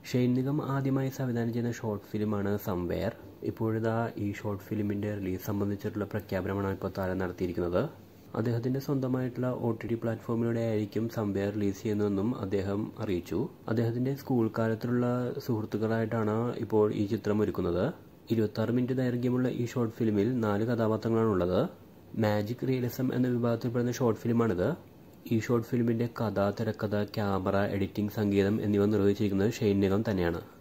Shane Nigam ആദ്യമായി സംവിധാനം ചെയ്യുന്ന ഷോർട്ട് ഫിലിമാണ് സംവെയർ ഇപ്പോഴിതാ ഈ ഷോർട്ട് ഫിലിമിൻ്റെ റിലീസ് സംബന്ധിച്ചിട്ടുള്ള പ്രഖ്യാപനമാണ് ഇപ്പോൾ താരം നടത്തിയിരിക്കുന്നത് അദ്ദേഹത്തിൻ്റെ സ്വന്തമായിട്ടുള്ള ഒ ടി ടി പ്ലാറ്റ്ഫോമിലൂടെ ആയിരിക്കും സംവെയർ റിലീസ് ചെയ്യുന്നതെന്നും അദ്ദേഹം അറിയിച്ചു അദ്ദേഹത്തിൻ്റെ സ്കൂൾ കാലത്തിലുള്ള സുഹൃത്തുക്കളായിട്ടാണ് ഇപ്പോൾ ഈ ചിത്രം ഒരുക്കുന്നത് ഇരുപത്താറ് മിനിറ്റ് ദൈർഘ്യമുള്ള ഈ ഷോർട്ട് ഫിലിമിൽ നാല് കഥാപാത്രങ്ങളാണുള്ളത് മാജിക് റിയലിസം എന്ന വിഭാഗത്തിൽപ്പെടുന്ന ഷോർട്ട് ഫിലിമാണിത് ഈ ഷോർട്ട് ഫിലിമിൻ്റെ കഥ തിരക്കഥ ക്യാമറ എഡിറ്റിംഗ് സംഗീതം എന്നിവ നിർവഹിച്ചിരിക്കുന്നത് ഷെയ്ൻ നിഗം തന്നെയാണ്